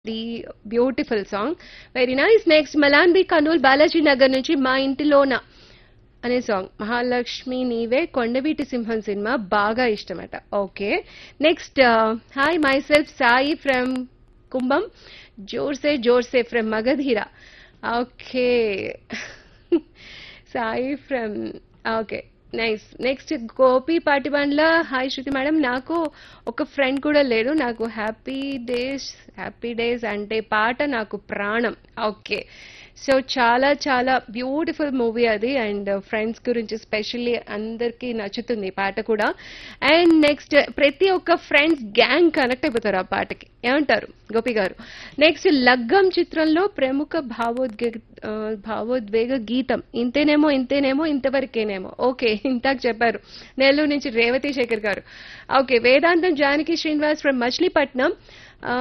the beautiful song very nice next మలాన్బి కర్నూల్ బాలాజీ నగర్ నుంచి మా ఇంటిలోన అనే సాంగ్ మహాలక్ష్మి నీవే కొండవీటి సింహం సినిమా బాగా ఇష్టమట okay next hi my self Sai from Kumbham Jorse Jorse from Magadheera okay Sai from okay nice next Gopi Patibandla hi Shruti madam నాకు ఒక ఫ్రెండ్ కూడా లేడు నాకు హ్యాపీ డేస్ హ్యాపీ డేస్ అంటే పాట నాకు ప్రాణం ఓకే సో చాలా చాలా బ్యూటిఫుల్ మూవీ అది అండ్ ఫ్రెండ్స్ గురించి స్పెషల్లీ అందరికీ నచ్చుతుంది ఈ పాట కూడా అండ్ నెక్స్ట్ ప్రతి ఒక్క ఫ్రెండ్స్ గ్యాంగ్ కనెక్ట్ అయిపోతారు ఆ పాటకి ఏమంటారు గోపి గారు నెక్స్ట్ లగ్గం చిత్రంలో ప్రముఖ భావోద్వేగ ఆ, భావోద్వేగ గీతం ఇంతేనేమో ఇంతేనేమో ఇంతవరకేనేమో ఓకే ఇంతాక చెప్పారు నెల్లూరు నుంచి రేవతి శేఖర్ గారు ఓకే వేదాంతం జానకి శ్రీనివాస్ ఫ్రమ్ మచిలీపట్నం ఆ,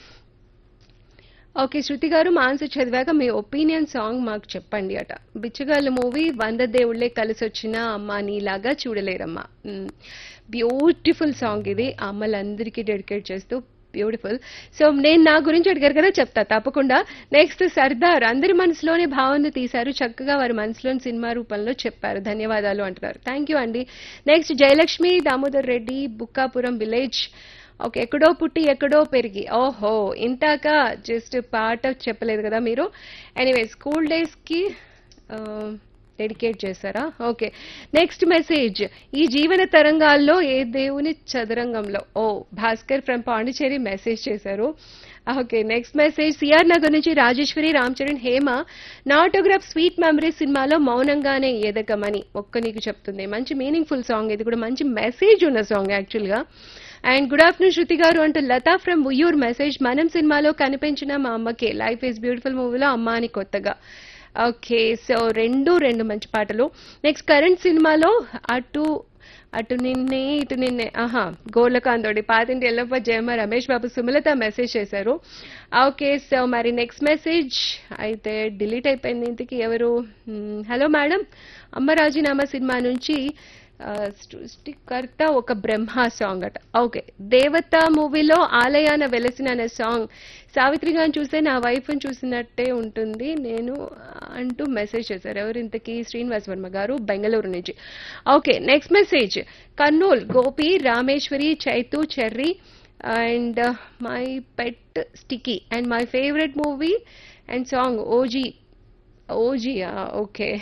ఓకే శృతి గారు మాన్సు చదివాక మీ ఒపీనియన్ సాంగ్ మాకు చెప్పండి అట బిచ్చగాళ్ళు మూవీ వంద దేవుళ్ళే కలిసి వచ్చిన అమ్మ నీలాగా చూడలేరమ్మా బ్యూటిఫుల్ సాంగ్ ఇది అమ్మలందరికీ డెడికేట్ చేస్తూ బ్యూటిఫుల్ సో నేను నా గురించి అడిగారు కదా చెప్తా తప్పకుండా నెక్స్ట్ సర్దార్ అందరి మనసులోనే భావన తీశారు చక్కగా వారి మనసులోని సినిమా రూపంలో చెప్పారు ధన్యవాదాలు అంటున్నారు థ్యాంక్ యూ అండి next Jayalakshmi Damodar Reddy Bukkapuram village okay ఎక్కడో పుట్టి ఎక్కడో పెరిగి ఓహో ఇంతాక జస్ట్ పాట చెప్పలేదు కదా మీరు ఎనీవే స్కూల్ డేస్కి డెడికేట్ చేశారా ఓకే నెక్స్ట్ మెసేజ్ ఈ జీవన తరంగాల్లో ఏ దేవుని చదరంగంలో ఓ భాస్కర్ ఫ్రమ్ పాండిచేరి మెసేజ్ చేశారు okay next message CR Nagar నుంచి రాజేశ్వరి రామ్ చరణ్ హేమ నా ఆటోగ్రాఫ్ స్వీట్ మెమరీ సినిమాలో మౌనంగానే ఎదగమని ఒక్క నీకు చెప్తుంది మంచి మీనింగ్ఫుల్ సాంగ్ ఇది కూడా మంచి మెసేజ్ ఉన్న సాంగ్ యాక్చువల్గా అండ్ గుడ్ ఆఫ్టర్నూన్ శృతి గారు అంటూ లతా ఫ్రమ్ ఉయ్యూర్ మెసేజ్ మనం సినిమాలో కనిపించిన మా అమ్మకి లైఫ్ ఈజ్ బ్యూటిఫుల్ మూవీలో అమ్మ అని కొత్తగా ఓకే సో రెండు రెండు మంచి పాటలు నెక్స్ట్ కరెంట్ సినిమాలో అటు అటు నిన్నే ఇటు నిన్నే ఆహా గోర్లకాంతోడి పాతింటి ఎల్లప్ప జయమ్మ రమేష్ బాబు సుమలత మెసేజ్ చేశారు ఓకే సో మరి నెక్స్ట్ మెసేజ్ అయితే డిలీట్ అయిపోయింది ఇంతకి ఎవరు హలో మేడం అమ్మ రాజీనామా సినిమా నుంచి ఆ, సృష్టికర్త ఒక బ్రహ్మ సాంగ్ అట ఓకే దేవత మూవీలో ఆలయాన వెలసిన అనే సాంగ్ సావిత్రి గారిని చూస్తే నా వైఫ్ని చూసినట్టే ఉంటుంది నేను అంటూ మెసేజ్ చేశారు ఎవరు ఇంతకీ శ్రీనివాస్ వర్మ గారు బెంగళూరు నుంచి okay next message Kurnool Gopi Rameshwari Chaitu cherry and my pet sticky and my favourite movie and song OG ఓజీయా ఓకే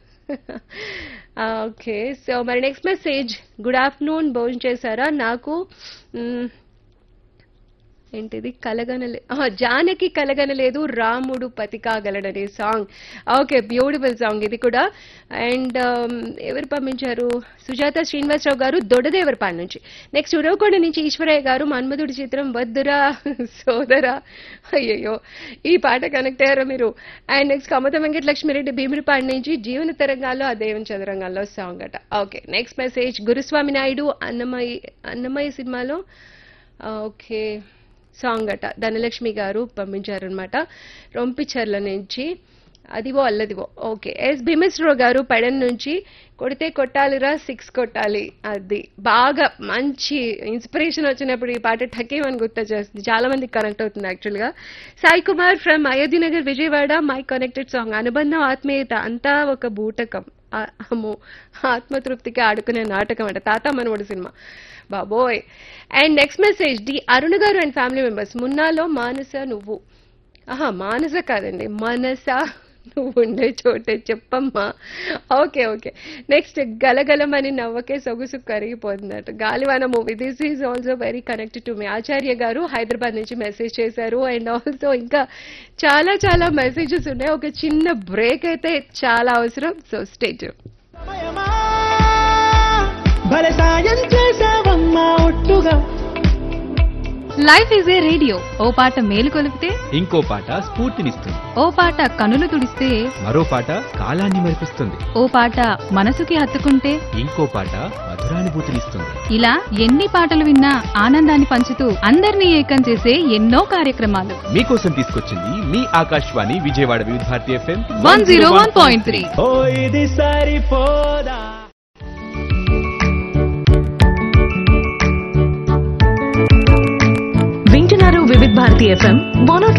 ఓకే సో మరి నెక్స్ట్ మెసేజ్ గుడ్ ఆఫ్టర్నూన్ భోజనం చేశారా నాకు మ్, ఏంటిది కలగనలే ఆహా, జానకి కలగనలేదు రాముడు పతి కాగలడనే సాంగ్ ఓకే బ్యూటిఫుల్ సాంగ్ ఇది కూడా అండ్ ఎవరు పంపించారు సుజాత శ్రీనివాసరావు గారు దొడదేవరపాడు నుంచి నెక్స్ట్ ఉరవకొండ నుంచి ఈశ్వరయ్య గారు మన్మధుడి చిత్రం వద్దురా సోదరా అయ్యయ్యో ఈ పాట కనెక్ట్ అయ్యారా మీరు అండ్ నెక్స్ట్ కమత వెంకటలక్ష్మిరెడ్డి భీమిరిపాడు నుంచి జీవన తరంగాల్లో ఆ దేవుని చదరంగాల్లో సాంగ్ అట okay next message Guruswamy Naidu Annamayya Annamayya సినిమాలో ఓకే సాంగ్ అట ధనలక్ష్మి గారు పంపించారనమాట రొంపిచర్ల నుంచి అదివో అల్లదివో ఓకే ఎస్ భీమేశ్వరరావు గారు పెడన్ నుంచి కొడితే కొట్టాలిరా సిక్స్ కొట్టాలి అది బాగా మంచి ఇన్స్పిరేషన్ వచ్చినప్పుడు ఈ పాట ఠకేమని గుర్తు చేస్తుంది చాలా మందికి కనెక్ట్ అవుతుంది యాక్చువల్గా Sai Kumar from Ayodhya Nagar Vijayawada my connected song అనుబంధం ఆత్మీయత అంతా ఒక బూటకం ఆ- అమ్మో ఆత్మతృప్తికి ఆడుకునే నాటకం అంట తాత మనవడు సినిమా బాబోయ్ and next message D Aruna గారు అండ్ ఫ్యామిలీ మెంబర్స్ మున్నాలో మానస నువ్వు ఆహా మానస కాదండి మనస నువ్వు ఉండే చోటే చెప్పమ్మా ఓకే ఓకే నెక్స్ట్ గలగలమని నవ్వకే సొగుసు కరిగిపోతుందట Gaalivaana movie this is also very connected to me Acharya గారు హైదరాబాద్ నుంచి మెసేజ్ చేశారు అండ్ ఆల్సో ఇంకా చాలా చాలా మెసేజెస్ ఉన్నాయి ఒక చిన్న బ్రేక్ అయితే చాలా అవసరం సో స్టేట్ సమయమా భలే సాయం చేసావమ్మా ఒట్టుగా లైఫ్ ఈజ్ ఏ రేడియో ఓ పాట మేలు కొలిపితే ఇంకో పాట స్ఫూర్తినిస్తుంది ఓ పాట కనులు తుడిస్తే మరో పాట కాలాన్ని మరిపిస్తుంది ఓ పాట మనసుకి హత్తుకుంటే ఇంకో పాట మధురానుభూతినిస్తుంది ఇలా ఎన్ని పాటలు విన్నా ఆనందాన్ని పంచుతూ అందరినీ ఏకం చేసే ఎన్నో కార్యక్రమాలు మీకోసం తీసుకొచ్చింది మీ Akashvani Vijayawada Vividh Bharati FM one zero one point three O ఇది సరిపోదా వింటున్నారు వివిధ భారతి ఎఫ్ఎం వన్